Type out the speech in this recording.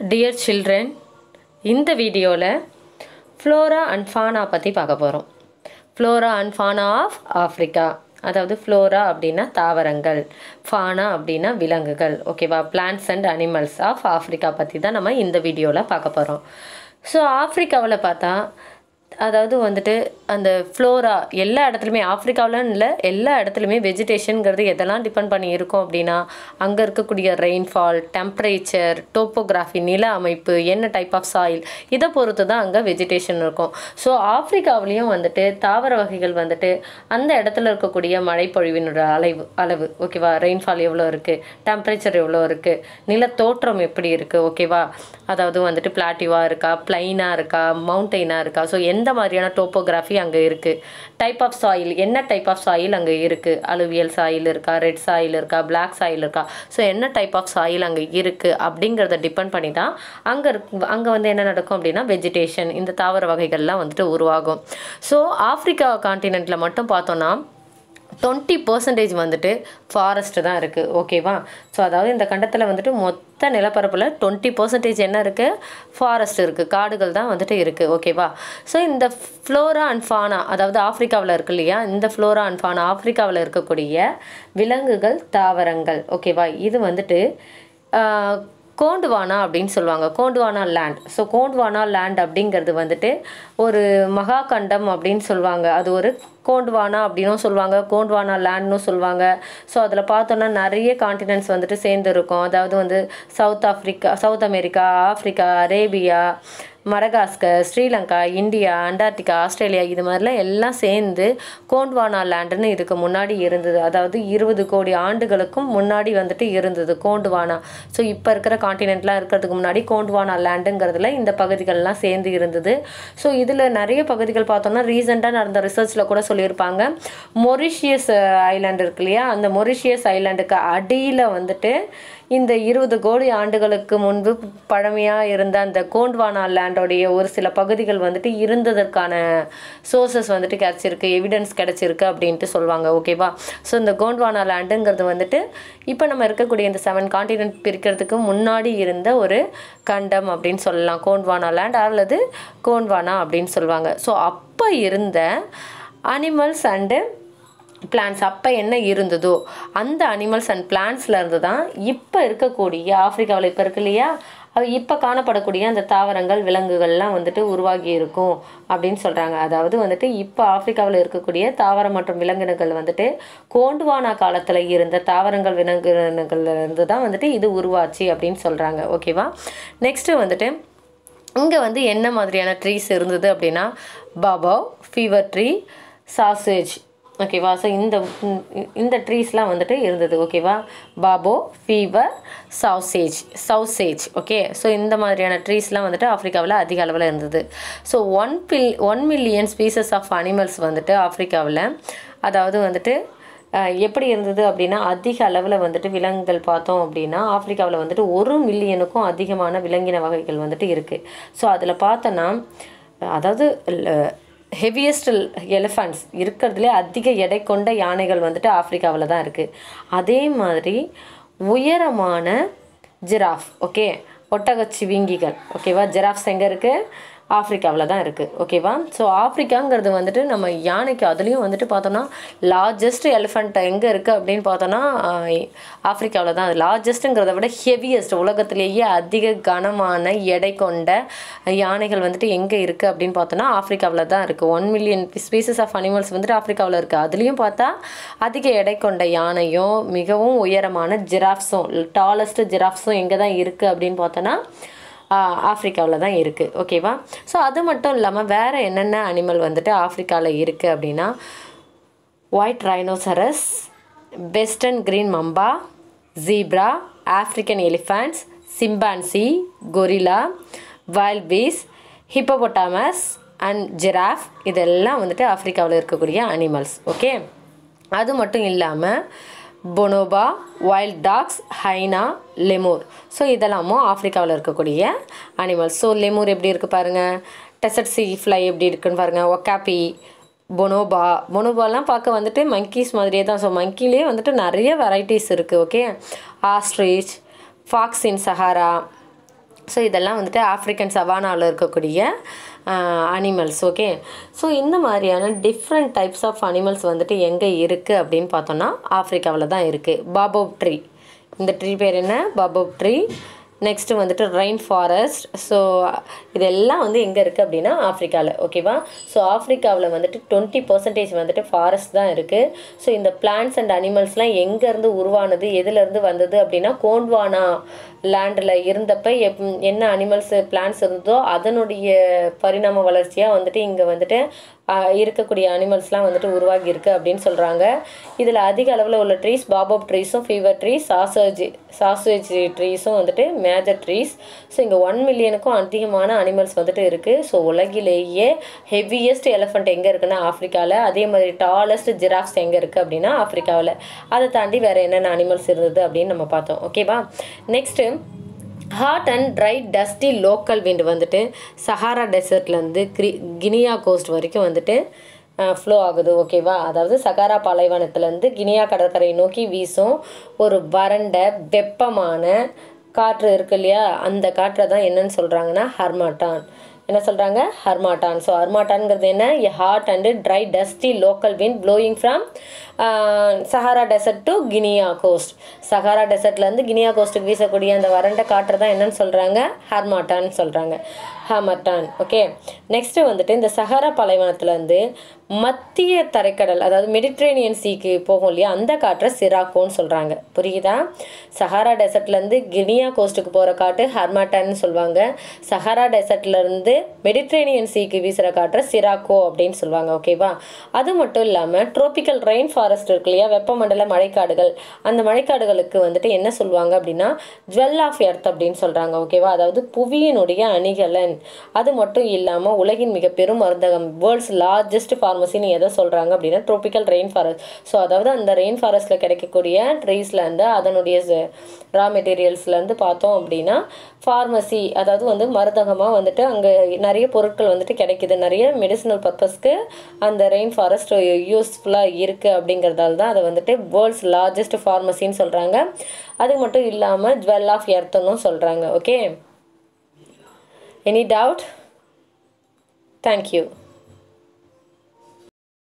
dear children இந்த வீடியோவில் Flora and fauna பற்றி பார்க்க போகிறோம் flora and fauna of Africa அதாவது ஃப்ளோரா அப்படின்னா தாவரங்கள் ஃபானா அப்படின்னா விலங்குகள் ஓகேவா plants and animals of Africa பற்றி தான் நம்ம இந்த வீடியோவில் பார்க்க போகிறோம் ஸோ ஆஃப்ரிக்காவில் பார்த்தா அதாவது வந்துட்டு அந்த ஃப்ளோரா எல்லா இடத்துலையுமே ஆஃப்ரிக்காவிலன்னு இல்லை எல்லா இடத்துலையுமே வெஜிடேஷனுங்கிறது எதெல்லாம் டிபெண்ட் பண்ணி இருக்கும் அப்படின்னா அங்கே இருக்கக்கூடிய ரெயின்ஃபால் டெம்பரேச்சர் டோப்போகிராஃபி நில அமைப்பு என்ன டைப் ஆஃப் சாயில் இதை பொறுத்து தான் அங்கே வெஜிடேஷன் இருக்கும் ஸோ ஆஃப்ரிக்காவிலையும் வந்துட்டு தாவர வகைகள் வந்துட்டு அந்த இடத்துல இருக்கக்கூடிய மழைப்பொழிவினோட அளவு அளவு ஓகேவா ரெயின்ஃபால் எவ்வளோ இருக்குது டெம்பரேச்சர் எவ்வளோ இருக்குது நிலத்தோற்றம் எப்படி இருக்குது ஓகேவா அதாவது வந்துட்டு பிளாட்டிவாக இருக்கா பிளைனாக இருக்கா மவுண்டெயினாக இருக்கா ஸோ எந்த மாதிரியான டோப்போகிராஃபி அங்கே இருக்குது டைப் ஆஃப் சாயில் என்ன டைப் ஆஃப் சாயில் அங்கே இருக்குது அலுவியல் சாயில் இருக்கா ரெட் சாயில் இருக்கா பிளாக் சாயில் இருக்கா ஸோ என்ன டைப் ஆஃப் சாயில் அங்கே இருக்குது அப்படிங்கிறத டிபெண்ட் பண்ணி தான் அங்கே இருக்கு அங்கே வந்து என்ன நடக்கும் அப்படின்னா வெஜிடேஷன் இந்த தாவர வகைகள்லாம் வந்துட்டு உருவாகும் ஸோ ஆஃப்ரிக்கா காண்டினென்ட்டில் மட்டும் பார்த்தோன்னா டுவெண்ட்டி பர்சன்டேஜ் வந்துட்டு ஃபாரஸ்ட் தான் இருக்குது ஓகேவா ஸோ அதாவது இந்த கண்டத்தில் வந்துட்டு மொத்த நிலப்பரப்பில் டுவெண்ட்டி பர்சன்டேஜ் என்ன இருக்குது ஃபாரஸ்ட் இருக்குது காடுகள் தான் வந்துட்டு இருக்குது ஓகேவா ஸோ இந்த ஃப்ளோரா அண்ட் ஃபானா அதாவது ஆஃப்ரிக்காவில் இருக்கு இல்லையா இந்த ஃப்ளோரா அண்ட் ஃபானா ஆஃப்ரிக்காவில் இருக்கக்கூடிய விலங்குகள் தாவரங்கள் ஓகேவா இது வந்துட்டு ஆஹ், கோண்டுவானா அப்படின்னு சொல்லுவாங்க Gondwana land so Gondwana land அப்படிங்கிறது வந்துட்டு ஒரு மகாகண்டம் அப்படின்னு சொல்லுவாங்க அது ஒரு கோண்டுவானா அப்படின்னும் சொல்லுவாங்க கோண்டுவானா லேண்ட்னு சொல்லுவாங்க ஸோ அதில் பார்த்தோன்னா நிறைய காண்டினென்ட்ஸ் வந்துட்டு சேர்ந்து இருக்கும் அதாவது வந்து South Africa South America Africa Arabia Madagascar Sri Lanka India Antarctica Australia இது மாதிரிலாம் எல்லாம் சேர்ந்து கோண்ட்வானா லேண்டுன்னு இதுக்கு முன்னாடி இருந்தது அதாவது இருபது கோடி ஆண்டுகளுக்கும் முன்னாடி வந்துட்டு இருந்தது கோண்ட்வானா ஸோ இப்போ இருக்கிற காண்டினென்ட்லாம் இருக்கிறதுக்கு முன்னாடி கோண்ட்வானா லேண்டுங்கிறதுல இந்த பகுதிகள்லாம் சேர்ந்து இருந்தது ஸோ இதில் நிறைய பகுதிகள் பார்த்தோம்னா ரீசெண்டாக நடந்த ரிசர்ச்சில் கூட சொல்லியிருப்பாங்க மொரிஷியஸ் ஐலாண்டு இருக்கு இல்லையா அந்த மொரிஷியஸ் ஐலாண்டுக்கு அடியில் வந்துட்டு இந்த இருபது கோடி ஆண்டுகளுக்கு முன்பு பழமையாக இருந்த அந்த கோண்ட்வானா லேண்டோடைய ஒரு சில பகுதிகள் வந்துட்டு இருந்ததற்கான சோர்சஸ் வந்துட்டு கிடச்சிருக்கு எவிடன்ஸ் கிடச்சிருக்கு அப்படின்ட்டு சொல்லுவாங்க ஓகேவா ஸோ இந்த கோண்ட்வானா லேண்டுங்கிறது வந்துட்டு இப்போ நம்ம இருக்கக்கூடிய இந்த செவன் காண்டினென்ட் பிரிக்கிறதுக்கு முன்னாடி இருந்த ஒரு கண்டம் அப்படின்னு சொல்லலாம் கோண்ட்வானா லேண்ட் அல்லது கோண்ட்வானா அப்படின்னு சொல்லுவாங்க ஸோ அப்போ இருந்த அனிமல்ஸ் அண்டு பிளான்ஸ் அப்போ என்ன இருந்ததோ அந்த அனிமல்ஸ் அண்ட் பிளான்ஸ்ல இருந்து தான் இப்போ இருக்கக்கூடிய ஆப்பிரிக்காவில் இப்போ இருக்கு இல்லையா அது இப்போ காணப்படக்கூடிய அந்த தாவரங்கள் விலங்குகள்லாம் வந்துட்டு உருவாகி இருக்கும் அப்படின்னு சொல்கிறாங்க அதாவது வந்துட்டு இப்போ ஆப்பிரிக்காவில் இருக்கக்கூடிய தாவரம் மற்றும் விலங்கினங்கள் வந்துட்டு கோண்டுவானா காலத்தில் இருந்த தாவரங்கள் விலங்கினங்கள்ல இருந்து தான் வந்துட்டு இது உருவாச்சு அப்படின்னு சொல்கிறாங்க ஓகேவா நெக்ஸ்ட்டு வந்துட்டு இங்கே வந்து என்ன மாதிரியான ட்ரீஸ் இருந்தது அப்படின்னா பாபா ஃபீவர் ட்ரீ சாசேஜ் ஓகேவா ஸோ இந்த இந்த ட்ரீஸ்லாம் வந்துட்டு இருந்தது ஓகேவா baobab fever sausage sausage okay so இந்த மாதிரியான ட்ரீஸ்லாம் வந்துட்டு ஆஃப்ரிக்காவில் அதிக அளவில் இருந்தது ஸோ ஒன் பில் one million species of animals வந்துட்டு ஆஃப்ரிக்காவில் அதாவது வந்துட்டு அஹ், எப்படி இருந்தது அப்படின்னா அதிக அளவில் வந்துட்டு விலங்குகள் பார்த்தோம் அப்படின்னா ஆப்பிரிக்காவில் வந்துட்டு ஒரு மில்லியனுக்கும் அதிகமான விலங்கின வகைகள் வந்துட்டு இருக்குது ஸோ அதில் பார்த்தோன்னா அதாவது ஹெவியஸ்ட் எலிஃபண்ட்ஸ் இருக்கிறதுலே அதிக எடை கொண்ட யானைகள் வந்துட்டு ஆப்பிரிக்காவில் தான் இருக்குது அதே மாதிரி உயரமான ஜிராஃப் ஓகே ஒட்டகச்சிவிங்கிகள் ஓகேவா ஜிராஃப்ஸ் எங்கே இருக்குது ஆப்பிரிக்காவில் தான் இருக்குது ஓகேவா ஸோ ஆப்பிரிக்காங்கிறது வந்துட்டு நம்ம யானைக்கு அதுலேயும் வந்துட்டு பார்த்தோன்னா லார்ஜஸ்ட் எலிஃபண்ட் எங்கே இருக்குது அப்படின்னு பார்த்தோன்னா ஆப்பிரிக்காவில் தான் அது லார்ஜஸ்ட்டுங்கிறத விட ஹெவியஸ்ட் உலகத்திலேயே அதிக கனமான எடை கொண்ட யானைகள் வந்துட்டு எங்கே இருக்குது அப்படின்னு பார்த்தோன்னா ஆப்பிரிக்காவில் தான் இருக்குது one million species of animals வந்துட்டு ஆப்பிரிக்காவில் இருக்குது அதுலேயும் பார்த்தா அதிக எடை கொண்ட யானையும் மிகவும் உயரமான ஜிராஃப்ஸும் டாலஸ்ட் ஜிராஃப்ஸும் எங்கே தான் இருக்குது அப்படின்னு பார்த்தோன்னா ஆஃப்ரிக்காவில் தான் இருக்குது ஓகேவா ஸோ அது மட்டும் இல்லாமல் வேறு என்னென்ன அனிமல் வந்துட்டு ஆஃப்ரிக்காவில் இருக்குது அப்படின்னா white rhinoceros western green mamba zebra African elephants chimpanzee gorilla wildebeest hippopotamus and giraffe இதெல்லாம் வந்துட்டு ஆஃப்ரிக்காவில் இருக்கக்கூடிய அனிமல்ஸ் ஓகே அது மட்டும் இல்லாமல் bonobo wild dogs hyena lemur so இதெல்லாமும் ஆஃப்ரிக்காவில் இருக்கக்கூடிய அனிமல்ஸ் ஸோ லெமூர் எப்படி இருக்குது பாருங்கள் டெசர்ட் சி ஃப்ளை எப்படி இருக்குன்னு பாருங்கள் ஒக்காப்பி பொனோபா பொனோபாலாம் பார்க்க வந்துட்டு monkeys மாதிரியே தான் ஸோ மங்கிலே வந்துட்டு நிறைய வெரைட்டிஸ் இருக்குது okay ostrich fox in Sahara so இதெல்லாம் வந்துட்டு ஆஃப்ரிக்கன் சவானாவில் இருக்கக்கூடிய அனிமல்ஸ் ஓகே ஸோ இந்த மாதிரியான டிஃப்ரெண்ட் டைப்ஸ் ஆஃப் அனிமல்ஸ் வந்துட்டு எங்கே இருக்குது அப்படின்னு பார்த்தோன்னா ஆஃப்ரிக்காவில் தான் இருக்குது பாபோப் ட்ரீ இந்த ட்ரீ பேர் என்ன பாபோப் ட்ரீ நெக்ஸ்ட்டு வந்துட்டு ரெயின் ஃபாரஸ்ட் ஸோ இதெல்லாம் வந்து எங்கே இருக்குது அப்படின்னா ஆஃப்ரிக்காவில் ஓகேவா ஸோ ஆஃப்ரிக்காவில் வந்துட்டு டுவெண்ட்டி பர்சன்டேஜ் வந்துட்டு ஃபாரஸ்ட் தான் இருக்குது ஸோ இந்த பிளான்ட்ஸ் அண்ட் அனிமல்ஸ்லாம் எங்கேருந்து உருவானது எதுலேருந்து வந்தது அப்படின்னா கோண்ட்வானா லேண்டில் இருந்தப்ப எப் என்ன அனிமல்ஸ் பிளான்ஸ் இருந்ததோ அதனுடைய பரிணாம வளர்ச்சியாக வந்துட்டு இங்கே வந்துட்டு ஆஹ், இருக்கக்கூடிய அனிமல்ஸ்லாம் வந்துட்டு உருவாகி இருக்கு அப்படின்னு சொல்கிறாங்க இதில் அதிக அளவில் உள்ள ட்ரீஸ் பாபப் ட்ரீஸும் ஃபீவர் ட்ரீஸ் சாசேஜ் சாசேஜ் ட்ரீஸும் வந்துட்டு மேஜர் ட்ரீஸ் ஸோ இங்கே ஒன் மில்லியனுக்கும் அதிகமான அனிமல்ஸ் வந்துட்டு இருக்குது ஸோ உலகிலேயே ஹெவியஸ்ட் எலஃபண்ட் எங்கே இருக்குன்னா ஆஃப்ரிக்காவில் அதே மாதிரி டாலஸ்ட் ஜிராஃப்ஸ் எங்கே இருக்குது அப்படின்னா ஆஃப்ரிக்காவில் அதை தாண்டி வேறு என்னென்ன அனிமல்ஸ் இருந்தது அப்படின்னு நம்ம பார்த்தோம் ஓகேவா next hot and dry dusty local wind வந்துட்டு சஹாரா டெசர்ட்லேருந்து கிரி கினியா கோஸ்ட் வரைக்கும் வந்துட்டு ஃப்ளோ ஆகுது ஓகேவா அதாவது சகாரா பாலைவனத்துலேருந்து கினியா கடற்கரை நோக்கி வீசும் ஒரு வறண்ட வெப்பமான காற்று இருக்கு இல்லையா அந்த காற்றை தான் என்னன்னு சொல்கிறாங்கன்னா ஹர்மாட்டான் என்ன சொல்கிறாங்க ஹர்மாட்டான் ஸோ ஹர்மாட்டான்ங்கிறது என்ன a hot and dry dusty local wind blowing from Sahara desert to Guinea Coast Sahara டெசர்ட்லேருந்து கினியா கோஸ்ட்டுக்கு வீசக்கூடிய அந்த வறண்ட காற்றை தான் என்னன்னு சொல்கிறாங்க ஹர்மாட்டான்னு சொல்கிறாங்க ஹமர்டான் ஓகே நெக்ஸ்ட்டு வந்துட்டு இந்த சஹாரா பாலைவனத்துலேருந்து மத்திய தரைக்கடல் அதாவது மெடிட்ரேனியன் சீக்கு போகும் இல்லையா அந்த காற்றை சிராக்கோன்னு சொல்கிறாங்க புரியுதா சஹாரா டெசர்ட்லேருந்து கினியா கோஸ்ட்டுக்கு போகிற காற்று ஹர்மாட்டான்னு சொல்லுவாங்க சஹாரா டெசர்ட்லேருந்து மெடிட்ரேனியன் சீக்கு வீசுகிற காற்றை சிராக்கோ அப்படின்னு சொல்லுவாங்க ஓகேவா அது மட்டும் இல்லாமல் ட்ரோபிக்கல் ரெயின் ஃபாரஸ்ட் இருக்கு இல்லையா வெப்பமண்டல மழைக்காடுகள் அந்த மழைக்காடுகளுக்கு வந்துட்டு என்ன சொல்லுவாங்க அப்படின்னா ஜுவல் ஆஃப் எர்த் அப்படின்னு சொல்கிறாங்க ஓகேவா அதாவது புவியினுடைய அணிகலன் அது மட்டும் இல்லாமல் உலகின் மிக பெரும் மருந்தகம் வேர்ல்ட்ஸ் லார்ஜஸ்ட் ஃபார்மசின்னு எதை சொல்கிறாங்க அப்படின்னா ட்ரோபிக்கல் ரெயின் ஃபாரஸ்ட் ஸோ அதாவது அந்த ரெயின் ஃபாரஸ்ட்டில் கிடைக்கக்கூடிய ட்ரீஸ்லேருந்து அதனுடைய ரா மெட்டீரியல்ஸ்லேருந்து பார்த்தோம் அப்படின்னா ஃபார்மசி அதாவது வந்து மருந்தகமாக வந்துட்டு அங்கே நிறைய பொருட்கள் வந்துட்டு கிடைக்குது நிறைய மெடிசினல் பர்பஸ்க்கு அந்த ரெயின் ஃபாரஸ்ட் யூஸ்ஃபுல்லாக இருக்குது அப்படிங்கிறதால தான் அதை வந்துட்டு வேர்ல்ட்ஸ் லார்ஜஸ்ட் ஃபார்மசின்னு சொல்கிறாங்க அது மட்டும் இல்லாமல் ஜுவல் ஆஃப் எர்த்துன்னு சொல்கிறாங்க ஓகே எனி டவுட் தேங்க்யூ